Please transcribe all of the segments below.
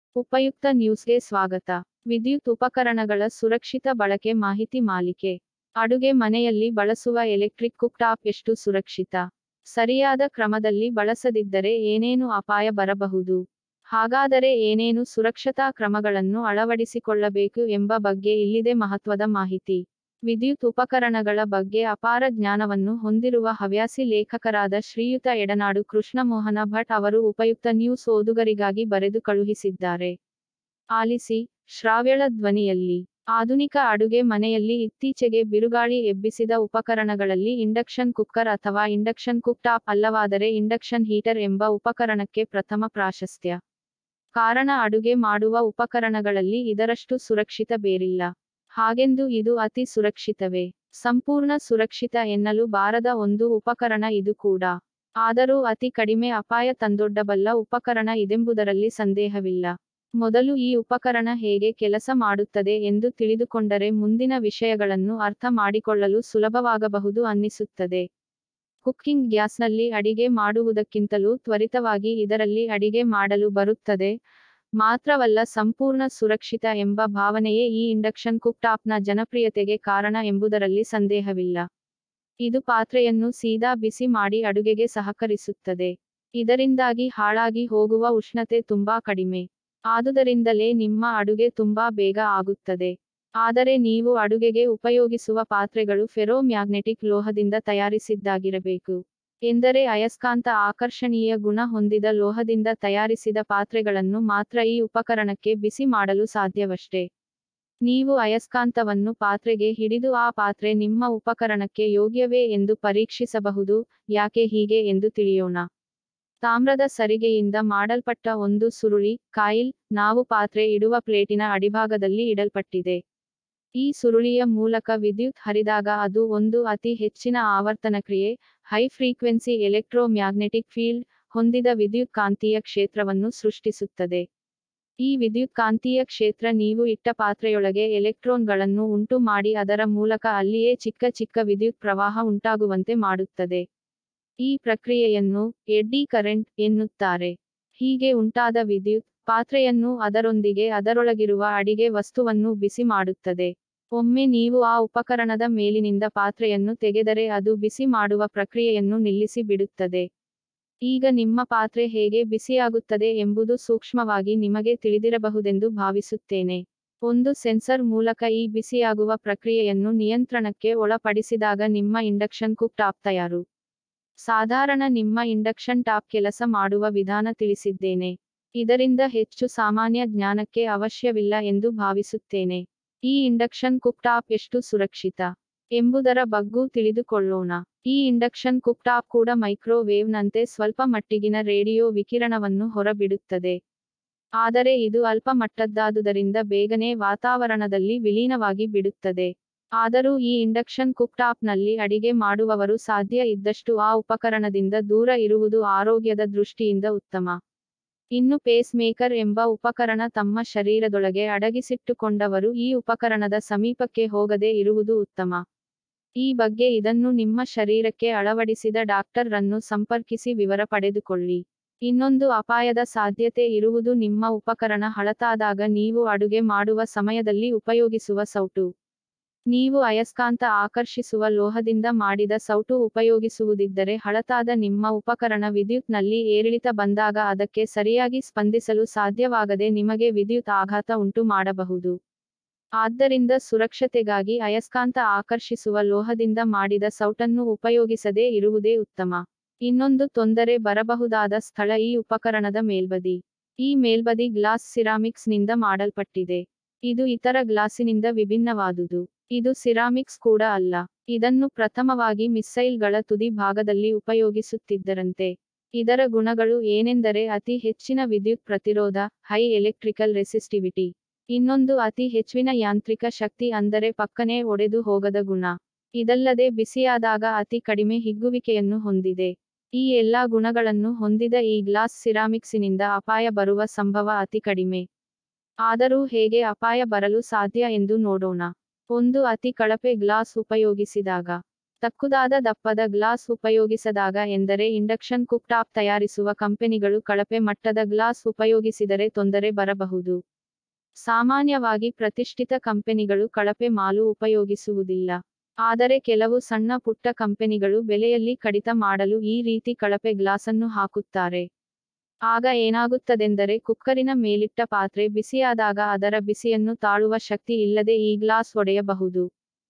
ಉಪಯುಕ್ತ ನ್ಯೂಸ್ಗೆ ಸ್ವಾಗತ ವಿದ್ಯುತ್ ಉಪಕರಣಗಳ ಸುರಕ್ಷಿತ ಬಳಕೆ ಮಾಹಿತಿ ಮಾಲಿಕೆ ಅಡುಗೆ ಮನೆಯಲ್ಲಿ ಬಳಸುವ ಎಲೆಕ್ಟ್ರಿಕ್ ಕುಕ್ ಟಾಪ್ ಎಷ್ಟು ಸುರಕ್ಷಿತ ಸರಿಯಾದ ಕ್ರಮದಲ್ಲಿ ಬಳಸದಿದ್ದರೆ ಏನೇನು ಅಪಾಯ ಬರಬಹುದು ಹಾಗಾದರೆ ಏನೇನು ಸುರಕ್ಷತಾ ಕ್ರಮಗಳನ್ನು ಅಳವಡಿಸಿಕೊಳ್ಳಬೇಕು ಎಂಬ ಬಗ್ಗೆ ಇಲ್ಲಿದೆ ಮಹತ್ವದ ಮಾಹಿತಿ ವಿದ್ಯುತ್ ಉಪಕರಣಗಳ ಬಗ್ಗೆ ಅಪಾರ ಜ್ಞಾನವನ್ನು ಹೊಂದಿರುವ ಹವ್ಯಾಸಿ ಲೇಖಕರಾದ ಶ್ರೀಯುತ ಎಡನಾಡು ಕೃಷ್ಣಮೋಹನ ಭಟ್ ಅವರು ಉಪಯುಕ್ತ ನ್ಯೂಸ್ ಓದುಗರಿಗಾಗಿ ಬರೆದು ಕಳುಹಿಸಿದ್ದಾರೆ ಆಲಿಸಿ ಶ್ರಾವ್ಯಳ ಧ್ವನಿಯಲ್ಲಿ ಆಧುನಿಕ ಅಡುಗೆ ಮನೆಯಲ್ಲಿ ಇತ್ತೀಚೆಗೆ ಬಿರುಗಾಳಿ ಎಬ್ಬಿಸಿದ ಉಪಕರಣಗಳಲ್ಲಿ ಇಂಡಕ್ಷನ್ ಕುಕ್ಕರ್ ಅಥವಾ ಇಂಡಕ್ಷನ್ ಕುಕ್ ಟಾಪ್ ಅಲ್ಲವಾದರೆ ಇಂಡಕ್ಷನ್ ಹೀಟರ್ ಎಂಬ ಉಪಕರಣಕ್ಕೆ ಪ್ರಥಮ ಪ್ರಾಶಸ್ತ್ಯ ಕಾರಣ ಅಡುಗೆ ಮಾಡುವ ಉಪಕರಣಗಳಲ್ಲಿ ಇದರಷ್ಟು ಸುರಕ್ಷಿತ ಬೇರಿಲ್ಲ ಹಾಗೆಂದು ಇದು ಅತಿ ಸುರಕ್ಷಿತವೇ ಸಂಪೂರ್ಣ ಸುರಕ್ಷಿತ ಎನ್ನಲು ಬಾರದ ಒಂದು ಉಪಕರಣ ಇದು ಕೂಡ ಆದರೂ ಅತಿ ಕಡಿಮೆ ಅಪಾಯ ತಂದೊಡ್ಡಬಲ್ಲ ಉಪಕರಣ ಇದೆಂಬುದರಲ್ಲಿ ಸಂದೇಹವಿಲ್ಲ ಮೊದಲು ಈ ಉಪಕರಣ ಹೇಗೆ ಕೆಲಸ ಮಾಡುತ್ತದೆ ಎಂದು ತಿಳಿದುಕೊಂಡರೆ ಮುಂದಿನ ವಿಷಯಗಳನ್ನು ಅರ್ಥ ಮಾಡಿಕೊಳ್ಳಲು ಸುಲಭವಾಗಬಹುದು ಅನ್ನಿಸುತ್ತದೆ ಕುಕ್ಕಿಂಗ್ ಗ್ಯಾಸ್ನಲ್ಲಿ ಅಡಿಗೆ ಮಾಡುವುದಕ್ಕಿಂತಲೂ ತ್ವರಿತವಾಗಿ ಇದರಲ್ಲಿ ಅಡಿಗೆ ಮಾಡಲು ಬರುತ್ತದೆ ಮಾತ್ರವಲ್ಲ ಸಂಪೂರ್ಣ ಸುರಕ್ಷಿತ ಎಂಬ ಭಾವನೆಯೇ ಈ ಇಂಡಕ್ಷನ್ ಕುಕ್ ಟಾಪ್ನ ಜನಪ್ರಿಯತೆಗೆ ಕಾರಣ ಎಂಬುದರಲ್ಲಿ ಸಂದೇಹವಿಲ್ಲ ಇದು ಪಾತ್ರೆಯನ್ನು ಸೀದಾ ಬಿಸಿ ಮಾಡಿ ಅಡುಗೆಗೆ ಸಹಕರಿಸುತ್ತದೆ ಇದರಿಂದಾಗಿ ಹಾಳಾಗಿ ಹೋಗುವ ಉಷ್ಣತೆ ತುಂಬಾ ಕಡಿಮೆ ಆದುದರಿಂದಲೇ ನಿಮ್ಮ ಅಡುಗೆ ತುಂಬಾ ಬೇಗ ಆಗುತ್ತದೆ ಆದರೆ ನೀವು ಅಡುಗೆಗೆ ಉಪಯೋಗಿಸುವ ಪಾತ್ರೆಗಳು ಫೆರೋ ಮ್ಯಾಗ್ನೆಟಿಕ್ ಲೋಹದಿಂದ ತಯಾರಿಸಿದ್ದಾಗಿರಬೇಕು ಎಂದರೆ ಅಯಸ್ಕಾಂತ ಆಕರ್ಷಣೀಯ ಗುಣ ಹೊಂದಿದ ಲೋಹದಿಂದ ತಯಾರಿಸಿದ ಪಾತ್ರೆಗಳನ್ನು ಮಾತ್ರ ಈ ಉಪಕರಣಕ್ಕೆ ಬಿಸಿ ಮಾಡಲು ಸಾಧ್ಯವಷ್ಟೇ ನೀವು ಅಯಸ್ಕಾಂತವನ್ನು ಪಾತ್ರೆಗೆ ಹಿಡಿದು ಆ ಪಾತ್ರೆ ನಿಮ್ಮ ಉಪಕರಣಕ್ಕೆ ಯೋಗ್ಯವೇ ಎಂದು ಪರೀಕ್ಷಿಸಬಹುದು ಯಾಕೆ ಹೀಗೆ ಎಂದು ತಿಳಿಯೋಣ ತಾಮ್ರದ ಸರಿಗೆಯಿಂದ ಮಾಡಲ್ಪಟ್ಟ ಒಂದು ಸುರುಳಿ ಕಾಯಿಲ್ ನಾವು ಪಾತ್ರೆ ಇಡುವ ಪ್ಲೇಟಿನ ಅಡಿಭಾಗದಲ್ಲಿ ಇಡಲ್ಪಟ್ಟಿದೆ ಈ ಸುರುಳಿಯ ಮೂಲಕ ವಿದ್ಯುತ್ ಹರಿದಾಗ ಅದು ಒಂದು ಅತಿ ಹೆಚ್ಚಿನ ಆವರ್ತನ ಕ್ರಿಯೆ ಹೈ ಫ್ರೀಕ್ವೆನ್ಸಿ ಎಲೆಕ್ಟ್ರೋಮ್ಯಾಗ್ನೆಟಿಕ್ ಫೀಲ್ಡ್ ಹೊಂದಿದ ವಿದ್ಯುತ್ ಕಾಂತೀಯ ಕ್ಷೇತ್ರವನ್ನು ಸೃಷ್ಟಿಸುತ್ತದೆ ಈ ವಿದ್ಯುತ್ ಕಾಂತೀಯ ಕ್ಷೇತ್ರ ನೀವು ಇಟ್ಟ ಪಾತ್ರೆಯೊಳಗೆ ಎಲೆಕ್ಟ್ರಾನ್ಗಳನ್ನು ಉಂಟು ಮಾಡಿ ಅದರ ಮೂಲಕ ಅಲ್ಲಿಯೇ ಚಿಕ್ಕ ಚಿಕ್ಕ ವಿದ್ಯುತ್ ಪ್ರವಾಹ ಉಂಟಾಗುವಂತೆ ಮಾಡುತ್ತದೆ ಈ ಪ್ರಕ್ರಿಯೆಯನ್ನು ಎಡ್ಡಿ ಕರೆಂಟ್ ಎನ್ನುತ್ತಾರೆ ಹೀಗೆ ಉಂಟಾದ ವಿದ್ಯುತ್ ಪಾತ್ರೆಯನ್ನು ಅದರೊಂದಿಗೆ ಅದರೊಳಗಿರುವ ಅಡಿಗೆ ವಸ್ತುವನ್ನು ಬಿಸಿ ಮಾಡುತ್ತದೆ ಒಮ್ಮೆ ನೀವು ಆ ಉಪಕರಣದ ಮೇಲಿನಿಂದ ಪಾತ್ರೆಯನ್ನು ತೆಗೆದರೆ ಅದು ಬಿಸಿ ಮಾಡುವ ಪ್ರಕ್ರಿಯೆಯನ್ನು ನಿಲ್ಲಿಸಿ ಬಿಡುತ್ತದೆ ಈಗ ನಿಮ್ಮ ಪಾತ್ರೆ ಹೇಗೆ ಬಿಸಿಯಾಗುತ್ತದೆ ಎಂಬುದು ಸೂಕ್ಷ್ಮವಾಗಿ ನಿಮಗೆ ತಿಳಿದಿರಬಹುದೆಂದು ಭಾವಿಸುತ್ತೇನೆ ಒಂದು ಸೆನ್ಸರ್ ಮೂಲಕ ಈ ಬಿಸಿಯಾಗುವ ಪ್ರಕ್ರಿಯೆಯನ್ನು ನಿಯಂತ್ರಣಕ್ಕೆ ಒಳಪಡಿಸಿದಾಗ ನಿಮ್ಮ ಇಂಡಕ್ಷನ್ ಕುಕ್ ಟಾಪ್ ತಯಾರು ಸಾಧಾರಣ ನಿಮ್ಮ ಇಂಡಕ್ಷನ್ ಟಾಪ್ ಕೆಲಸ ಮಾಡುವ ವಿಧಾನ ತಿಳಿಸಿದ್ದೇನೆ ಇದರಿಂದ ಹೆಚ್ಚು ಸಾಮಾನ್ಯ ಜ್ಞಾನಕ್ಕೆ ಅವಶ್ಯವಿಲ್ಲ ಎಂದು ಭಾವಿಸುತ್ತೇನೆ ಈ ಇಂಡಕ್ಷನ್ ಕುಕ್ ಟಾಪ್ ಎಷ್ಟು ಸುರಕ್ಷಿತ ಎಂಬುದರ ಬಗ್ಗೂ ತಿಳಿದುಕೊಳ್ಳೋಣ ಈ ಇಂಡಕ್ಷನ್ ಕುಕ್ ಟಾಪ್ ಕೂಡ ಮೈಕ್ರೋವೇವ್ನಂತೆ ಸ್ವಲ್ಪ ಮಟ್ಟಿಗಿನ ರೇಡಿಯೋ ವಿಕಿರಣವನ್ನು ಹೊರಬಿಡುತ್ತದೆ ಆದರೆ ಇದು ಅಲ್ಪ ಮಟ್ಟದ್ದಾದುದರಿಂದ ಬೇಗನೆ ವಾತಾವರಣದಲ್ಲಿ ವಿಲೀನವಾಗಿ ಬಿಡುತ್ತದೆ ಆದರೂ ಈ ಇಂಡಕ್ಷನ್ ಕುಕ್ ಟಾಪ್ನಲ್ಲಿ ಅಡಿಗೆ ಮಾಡುವವರು ಸಾಧ್ಯ ಇದ್ದಷ್ಟು ಆ ಉಪಕರಣದಿಂದ ದೂರ ಇರುವುದು ಆರೋಗ್ಯದ ದೃಷ್ಟಿಯಿಂದ ಉತ್ತಮ ಇನ್ನು ಪೇಸ್ ಮೇಕರ್ ಎಂಬ ಉಪಕರಣ ತಮ್ಮ ಶರೀರದೊಳಗೆ ಅಡಗಿಸಿಟ್ಟುಕೊಂಡವರು ಈ ಉಪಕರಣದ ಸಮೀಪಕ್ಕೆ ಹೋಗದೆ ಇರುವುದು ಉತ್ತಮ ಈ ಬಗ್ಗೆ ಇದನ್ನು ನಿಮ್ಮ ಶರೀರಕ್ಕೆ ಅಳವಡಿಸಿದ ಡಾಕ್ಟರ್ ರನ್ನು ಸಂಪರ್ಕಿಸಿ ವಿವರ ಪಡೆದುಕೊಳ್ಳಿ ಇನ್ನೊಂದು ಅಪಾಯದ ಸಾಧ್ಯತೆ ಇರುವುದು ನಿಮ್ಮ ಉಪಕರಣ ಹಳತಾದಾಗ ನೀವು ಅಡುಗೆ ಮಾಡುವ ಸಮಯದಲ್ಲಿ ಉಪಯೋಗಿಸುವ ಸೌಟು ನೀವು ಅಯಸ್ಕಾಂತ ಆಕರ್ಷಿಸುವ ಲೋಹದಿಂದ ಮಾಡಿದ ಸೌಟು ಉಪಯೋಗಿಸುವುದಿದ್ದರೆ ಹಳತಾದ ನಿಮ್ಮ ಉಪಕರಣ ವಿದ್ಯುತ್ನಲ್ಲಿ ಏರಿಳಿತ ಬಂದಾಗ ಅದಕ್ಕೆ ಸರಿಯಾಗಿ ಸ್ಪಂದಿಸಲು ಸಾಧ್ಯವಾಗದೆ ನಿಮಗೆ ವಿದ್ಯುತ್ ಆಘಾತ ಉಂಟು ಮಾಡಬಹುದು ಆದ್ದರಿಂದ ಸುರಕ್ಷತೆಗಾಗಿ ಅಯಸ್ಕಾಂತ ಆಕರ್ಷಿಸುವ ಲೋಹದಿಂದ ಮಾಡಿದ ಸೌಟನ್ನು ಉಪಯೋಗಿಸದೇ ಇರುವುದೇ ಉತ್ತಮ ಇನ್ನೊಂದು ತೊಂದರೆ ಬರಬಹುದಾದ ಸ್ಥಳ ಈ ಉಪಕರಣದ ಮೇಲ್ಬದಿ ಈ ಮೇಲ್ಬದಿ ಗ್ಲಾಸ್ ಸಿರಾಮಿಕ್ಸ್ನಿಂದ ಮಾಡಲ್ಪಟ್ಟಿದೆ ಇದು ಇತರ ಗ್ಲಾಸಿನಿಂದ ವಿಭಿನ್ನವಾದುದು ಇದು ಸಿರಾಮಿಕ್ಸ್ ಕೂಡ ಅಲ್ಲ ಇದನ್ನು ಪ್ರಥಮವಾಗಿ ಮಿಸ್ಸೈಲ್ಗಳ ತುದಿ ಭಾಗದಲ್ಲಿ ಉಪಯೋಗಿಸುತ್ತಿದ್ದರಂತೆ ಇದರ ಗುಣಗಳು ಏನೆಂದರೆ ಅತಿ ಹೆಚ್ಚಿನ ವಿದ್ಯುತ್ ಪ್ರತಿರೋಧ ಹೈ ಎಲೆಕ್ಟ್ರಿಕಲ್ ರೆಸಿಸ್ಟಿವಿಟಿ ಇನ್ನೊಂದು ಅತಿ ಹೆಚ್ಚಿನ ಯಾಂತ್ರಿಕ ಶಕ್ತಿ ಅಂದರೆ ಪಕ್ಕನೆ ಒಡೆದು ಹೋಗದ ಗುಣ ಇದಲ್ಲದೆ ಬಿಸಿಯಾದಾಗ ಅತಿ ಕಡಿಮೆ ಹಿಗ್ಗುವಿಕೆಯನ್ನು ಹೊಂದಿದೆ ಈ ಎಲ್ಲಾ ಗುಣಗಳನ್ನು ಹೊಂದಿದ ಈ ಗ್ಲಾಸ್ ಸಿರಾಮಿಕ್ಸಿನಿಂದ ಅಪಾಯ ಬರುವ ಸಂಭವ ಅತಿ ಕಡಿಮೆ ಆದರೂ ಹೇಗೆ ಅಪಾಯ ಬರಲು ಸಾಧ್ಯ ಎಂದು ನೋಡೋಣ ಒಂದು ಅತಿ ಕಳಪೆ ಗ್ಲಾಸ್ ಉಪಯೋಗಿಸಿದಾಗ ತಕ್ಕುದಾದ ದಪ್ಪದ ಗ್ಲಾಸ್ ಉಪಯೋಗಿಸದಾಗ ಎಂದರೆ ಇಂಡಕ್ಷನ್ ಕುಕ್ಟಾಪ್ ತಯಾರಿಸುವ ಕಂಪನಿಗಳು ಕಳಪೆ ಮಟ್ಟದ ಗ್ಲಾಸ್ ಉಪಯೋಗಿಸಿದರೆ ತೊಂದರೆ ಬರಬಹುದು ಸಾಮಾನ್ಯವಾಗಿ ಪ್ರತಿಷ್ಠಿತ ಕಂಪನಿಗಳು ಕಳಪೆ ಮಾಲು ಉಪಯೋಗಿಸುವುದಿಲ್ಲ ಆದರೆ ಕೆಲವು ಸಣ್ಣ ಪುಟ್ಟ ಕಂಪನಿಗಳು ಬೆಲೆಯಲ್ಲಿ ಕಡಿತ ಮಾಡಲು ಈ ರೀತಿ ಕಳಪೆ ಗ್ಲಾಸನ್ನು ಹಾಕುತ್ತಾರೆ ಆಗ ಏನಾಗುತ್ತದೆಂದರೆ ಕುಕ್ಕರಿನ ಮೇಲಿಟ್ಟ ಪಾತ್ರೆ ಬಿಸಿಯಾದಾಗ ಅದರ ಬಿಸಿಯನ್ನು ತಾಳುವ ಶಕ್ತಿ ಇಲ್ಲದೆ ಈ ಗ್ಲಾಸ್ ಒಡೆಯಬಹುದು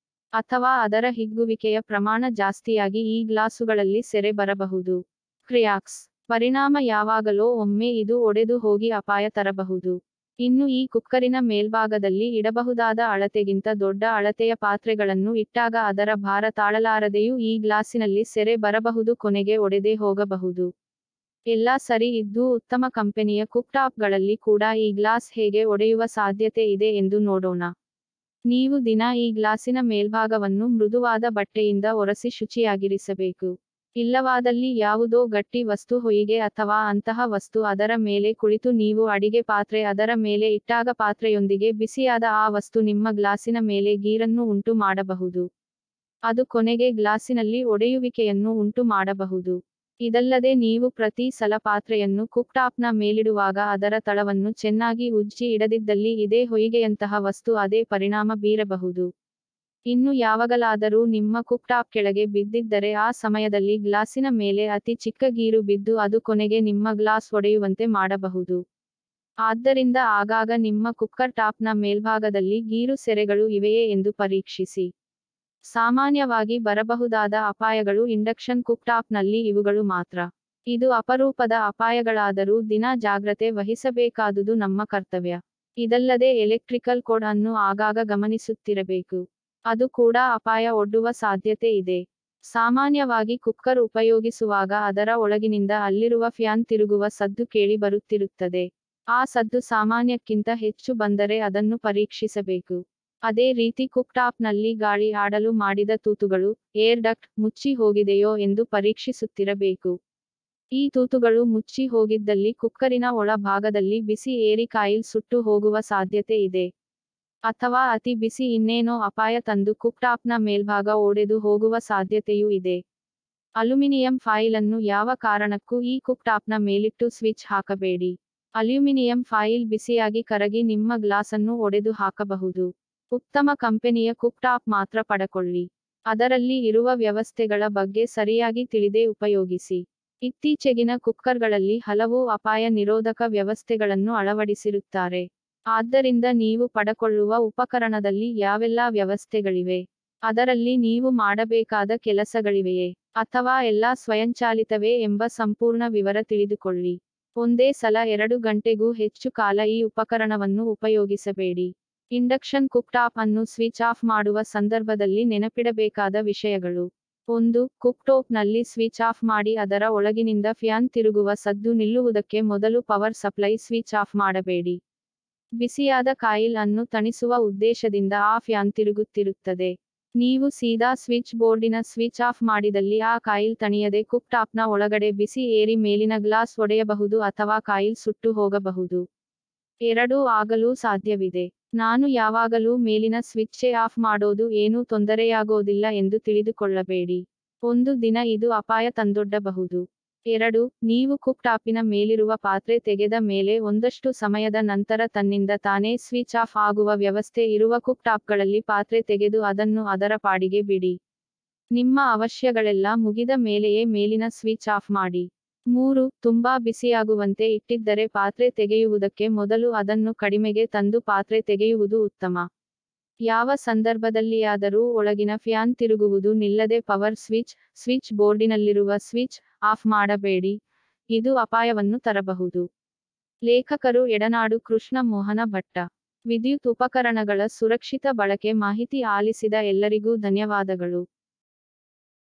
ಅಥವಾ ಅದರ ಹಿಗ್ಗುವಿಕೆಯ ಪ್ರಮಾಣ ಜಾಸ್ತಿಯಾಗಿ ಈ ಗ್ಲಾಸುಗಳಲ್ಲಿ ಸೆರೆ ಬರಬಹುದು ಕ್ರಿಯಾಕ್ಸ್ ಪರಿಣಾಮ ಯಾವಾಗಲೋ ಒಮ್ಮೆ ಇದು ಒಡೆದು ಹೋಗಿ ಅಪಾಯ ತರಬಹುದು ಇನ್ನು ಈ ಕುಕ್ಕರಿನ ಮೇಲ್ಭಾಗದಲ್ಲಿ ಇಡಬಹುದಾದ ಅಳತೆಗಿಂತ ದೊಡ್ಡ ಅಳತೆಯ ಪಾತ್ರೆಗಳನ್ನು ಇಟ್ಟಾಗ ಅದರ ಭಾರ ತಾಳಲಾರದೆಯೂ ಈ ಗ್ಲಾಸಿನಲ್ಲಿ ಸೆರೆ ಬರಬಹುದು ಕೊನೆಗೆ ಒಡೆದೇ ಹೋಗಬಹುದು ಎಲ್ಲ ಸರಿ ಇದ್ದೂ ಉತ್ತಮ ಕಂಪನಿಯ ಕುಕ್ಟಾಪ್ಗಳಲ್ಲಿ ಕೂಡ ಈ ಗ್ಲಾಸ್ ಹೇಗೆ ಒಡೆಯುವ ಸಾಧ್ಯತೆ ಇದೆ ಎಂದು ನೋಡೋಣ ನೀವು ದಿನ ಈ ಗ್ಲಾಸಿನ ಮೇಲ್ಭಾಗವನ್ನು ಮೃದುವಾದ ಬಟ್ಟೆಯಿಂದ ಒರೆಸಿ ಶುಚಿಯಾಗಿರಿಸಬೇಕು ಇಲ್ಲವಾದಲ್ಲಿ ಯಾವುದೋ ಗಟ್ಟಿ ವಸ್ತು ಹೊಯ್ಗೆ ಅಥವಾ ಅಂತಹ ವಸ್ತು ಅದರ ಮೇಲೆ ಕುಳಿತು ನೀವು ಅಡಿಗೆ ಪಾತ್ರೆ ಅದರ ಮೇಲೆ ಇಟ್ಟಾಗ ಪಾತ್ರೆಯೊಂದಿಗೆ ಬಿಸಿಯಾದ ಆ ವಸ್ತು ನಿಮ್ಮ ಗ್ಲಾಸಿನ ಮೇಲೆ ಗೀರನ್ನು ಉಂಟು ಮಾಡಬಹುದು ಅದು ಕೊನೆಗೆ ಗ್ಲಾಸಿನಲ್ಲಿ ಒಡೆಯುವಿಕೆಯನ್ನು ಉಂಟು ಮಾಡಬಹುದು ಇದಲ್ಲದೆ ನೀವು ಪ್ರತಿ ಸಲ ಪಾತ್ರೆಯನ್ನು ಕುಕ್ಟಾಪ್ನ ಮೇಲಿಡುವಾಗ ಅದರ ತಳವನ್ನು ಚೆನ್ನಾಗಿ ಉಜ್ಜಿ ಇಡದಿದ್ದಲ್ಲಿ ಇದೇ ಹೊಯ್ಗೆಯಂತಹ ವಸ್ತು ಅದೇ ಪರಿಣಾಮ ಬೀರಬಹುದು ಇನ್ನು ಯಾವಾಗಲಾದರೂ ನಿಮ್ಮ ಕುಕ್ಟಾಪ್ ಕೆಳಗೆ ಬಿದ್ದಿದ್ದರೆ ಆ ಸಮಯದಲ್ಲಿ ಗ್ಲಾಸಿನ ಮೇಲೆ ಅತಿ ಚಿಕ್ಕ ಗೀರು ಬಿದ್ದು ಅದು ಕೊನೆಗೆ ನಿಮ್ಮ ಗ್ಲಾಸ್ ಒಡೆಯುವಂತೆ ಮಾಡಬಹುದು ಆದ್ದರಿಂದ ಆಗಾಗ ನಿಮ್ಮ ಕುಕ್ಕರ್ ಟಾಪ್ನ ಮೇಲ್ಭಾಗದಲ್ಲಿ ಗೀರು ಸೆರೆಗಳು ಇವೆಯೇ ಎಂದು ಪರೀಕ್ಷಿಸಿ ಸಾಮಾನ್ಯವಾಗಿ ಬರಬಹುದಾದ ಅಪಾಯಗಳು ಇಂಡಕ್ಷನ್ ಕುಕ್ಟಾಪ್ನಲ್ಲಿ ಇವುಗಳು ಮಾತ್ರ ಇದು ಅಪರೂಪದ ಅಪಾಯಗಳಾದರೂ ದಿನ ಜಾಗ್ರತೆ ವಹಿಸಬೇಕಾದುದು ನಮ್ಮ ಕರ್ತವ್ಯ ಇದಲ್ಲದೆ ಎಲೆಕ್ಟ್ರಿಕಲ್ ಕೋಡ್ ಅನ್ನು ಆಗಾಗ ಗಮನಿಸುತ್ತಿರಬೇಕು ಅದು ಕೂಡ ಅಪಾಯ ಒಡ್ಡುವ ಸಾಧ್ಯತೆ ಇದೆ ಸಾಮಾನ್ಯವಾಗಿ ಕುಕ್ಕರ್ ಉಪಯೋಗಿಸುವಾಗ ಅದರ ಒಳಗಿನಿಂದ ಅಲ್ಲಿರುವ ಫ್ಯಾನ್ ತಿರುಗುವ ಸದ್ದು ಕೇಳಿ ಬರುತ್ತಿರುತ್ತದೆ ಆ ಸದ್ದು ಸಾಮಾನ್ಯಕ್ಕಿಂತ ಹೆಚ್ಚು ಬಂದರೆ ಅದನ್ನು ಪರೀಕ್ಷಿಸಬೇಕು ಅದೇ ರೀತಿ ಕುಕ್ಟಾಪ್ನಲ್ಲಿ ಗಾಳಿ ಆಡಲು ಮಾಡಿದ ತೂತುಗಳು ಏರ್ ಡಕ್ಟ್ ಮುಚ್ಚಿ ಹೋಗಿದೆಯೋ ಎಂದು ಪರೀಕ್ಷಿಸುತ್ತಿರಬೇಕು ಈ ತೂತುಗಳು ಮುಚ್ಚಿ ಹೋಗಿದ್ದಲ್ಲಿ ಕುಕ್ಕರಿನ ಒಳ ಭಾಗದಲ್ಲಿ ಬಿಸಿ ಏರಿ ಕಾಯಿಲ್ ಸುಟ್ಟು ಹೋಗುವ ಸಾಧ್ಯತೆ ಇದೆ ಅಥವಾ ಅತಿ ಬಿಸಿ ಇನ್ನೇನೋ ಅಪಾಯ ತಂದು ಕುಕ್ಟಾಪ್ನ ಮೇಲ್ಭಾಗ ಒಡೆದು ಹೋಗುವ ಸಾಧ್ಯತೆಯೂ ಇದೆ ಅಲ್ಯೂಮಿನಿಯಂ ಫಾಯಿಲ್ ಅನ್ನು ಯಾವ ಕಾರಣಕ್ಕೂ ಈ ಕುಕ್ಟಾಪ್ನ ಮೇಲಿಟ್ಟು ಸ್ವಿಚ್ ಹಾಕಬೇಡಿ ಅಲ್ಯೂಮಿನಿಯಂ ಫಾಯಿಲ್ ಬಿಸಿಯಾಗಿ ಕರಗಿ ನಿಮ್ಮ ಗ್ಲಾಸನ್ನು ಒಡೆದು ಹಾಕಬಹುದು ಉತ್ತಮ ಕಂಪನಿಯ ಕುಕ್ಟಾಪ್ ಮಾತ್ರ ಪಡಕೊಳ್ಳಿ ಅದರಲ್ಲಿ ಇರುವ ವ್ಯವಸ್ಥೆಗಳ ಬಗ್ಗೆ ಸರಿಯಾಗಿ ತಿಳಿದೇ ಉಪಯೋಗಿಸಿ ಇತ್ತೀಚೆಗಿನ ಕುಕ್ಕರ್ಗಳಲ್ಲಿ ಹಲವು ಅಪಾಯ ನಿರೋಧಕ ವ್ಯವಸ್ಥೆಗಳನ್ನು ಅಳವಡಿಸಿರುತ್ತಾರೆ ಆದ್ದರಿಂದ ನೀವು ಪಡಕೊಳ್ಳುವ ಉಪಕರಣದಲ್ಲಿ ಯಾವೆಲ್ಲಾ ವ್ಯವಸ್ಥೆಗಳಿವೆ ಅದರಲ್ಲಿ ನೀವು ಮಾಡಬೇಕಾದ ಕೆಲಸಗಳಿವೆಯೇ ಅಥವಾ ಎಲ್ಲಾ ಸ್ವಯಂಚಾಲಿತವೇ ಎಂಬ ಸಂಪೂರ್ಣ ವಿವರ ತಿಳಿದುಕೊಳ್ಳಿ ಒಂದೇ ಸಲ ಎರಡು ಗಂಟೆಗೂ ಹೆಚ್ಚು ಕಾಲ ಈ ಉಪಕರಣವನ್ನು ಉಪಯೋಗಿಸಬೇಡಿ ಇಂಡಕ್ಷನ್ ಕುಕ್ಟಾಪ್ ಅನ್ನು ಸ್ವಿಚ್ ಆಫ್ ಮಾಡುವ ಸಂದರ್ಭದಲ್ಲಿ ನೆನಪಿಡಬೇಕಾದ ವಿಷಯಗಳು ಒಂದು ಕುಕ್ಟೋಪ್ನಲ್ಲಿ ಸ್ವಿಚ್ ಆಫ್ ಮಾಡಿ ಅದರ ಒಳಗಿನಿಂದ ಫ್ಯಾನ್ ತಿರುಗುವ ಸದ್ದು ನಿಲ್ಲುವುದಕ್ಕೆ ಮೊದಲು ಪವರ್ ಸಪ್ಲೈ ಸ್ವಿಚ್ ಆಫ್ ಮಾಡಬೇಡಿ ಬಿಸಿಯಾದ ಕಾಯಿಲ್ ಅನ್ನು ತಣಿಸುವ ಉದ್ದೇಶದಿಂದ ಆ ಫ್ಯಾನ್ ತಿರುಗುತ್ತಿರುತ್ತದೆ ನೀವು ಸೀದಾ ಸ್ವಿಚ್ ಬೋರ್ಡಿನ ಸ್ವಿಚ್ ಆಫ್ ಮಾಡಿದಲ್ಲಿ ಆ ಕಾಯಿಲ್ ತಣಿಯದೆ ಕುಕ್ಟಾಪ್ನ ಒಳಗಡೆ ಬಿಸಿ ಏರಿ ಮೇಲಿನ ಗ್ಲಾಸ್ ಒಡೆಯಬಹುದು ಅಥವಾ ಕಾಯಿಲ್ ಸುಟ್ಟು ಹೋಗಬಹುದು ಎರಡೂ ಆಗಲೂ ಸಾಧ್ಯವಿದೆ ನಾನು ಯಾವಾಗಲೂ ಮೇಲಿನ ಸ್ವಿಚ್ಚೇ ಆಫ್ ಮಾಡೋದು ಏನೂ ತೊಂದರೆಯಾಗೋದಿಲ್ಲ ಎಂದು ತಿಳಿದುಕೊಳ್ಳಬೇಡಿ ಒಂದು ದಿನ ಇದು ಅಪಾಯ ತಂದೊಡ್ಡಬಹುದು ಎರಡು ನೀವು ಕುಕ್ ಟಾಪಿನ ಮೇಲಿರುವ ಪಾತ್ರೆ ತೆಗೆದ ಮೇಲೆ ಒಂದಷ್ಟು ಸಮಯದ ನಂತರ ತನ್ನಿಂದ ತಾನೇ ಸ್ವಿಚ್ ಆಫ್ ಆಗುವ ವ್ಯವಸ್ಥೆ ಇರುವ ಕುಕ್ ಟಾಪ್ಗಳಲ್ಲಿ ಪಾತ್ರೆ ತೆಗೆದು ಅದನ್ನು ಅದರ ಪಾಡಿಗೆ ಬಿಡಿ ನಿಮ್ಮ ಅವಶ್ಯಗಳೆಲ್ಲ ಮುಗಿದ ಮೇಲೆಯೇ ಮೇಲಿನ ಸ್ವಿಚ್ ಆಫ್ ಮಾಡಿ ಮೂರು ತುಂಬಾ ಬಿಸಿಯಾಗುವಂತೆ ಇಟ್ಟಿದ್ದರೆ ಪಾತ್ರೆ ತೆಗೆಯುವುದಕ್ಕೆ ಮೊದಲು ಅದನ್ನು ಕಡಿಮೆಗೆ ತಂದು ಪಾತ್ರೆ ತೆಗೆಯುವುದು ಉತ್ತಮ ಯಾವ ಸಂದರ್ಭದಲ್ಲಿಯಾದರೂ ಒಳಗಿನ ಫ್ಯಾನ್ ತಿರುಗುವುದು ನಿಲ್ಲದೆ ಪವರ್ ಸ್ವಿಚ್ ಸ್ವಿಚ್ ಬೋರ್ಡಿನಲ್ಲಿರುವ ಸ್ವಿಚ್ ಆಫ್ ಮಾಡಬೇಡಿ ಇದು ಅಪಾಯವನ್ನು ತರಬಹುದು ಲೇಖಕರು ಎಡನಾಡು ಕೃಷ್ಣ ಮೋಹನ ಭಟ್ಟ ವಿದ್ಯುತ್ ಉಪಕರಣಗಳ ಸುರಕ್ಷಿತ ಬಳಕೆ ಮಾಹಿತಿ ಆಲಿಸಿದ ಎಲ್ಲರಿಗೂ ಧನ್ಯವಾದಗಳು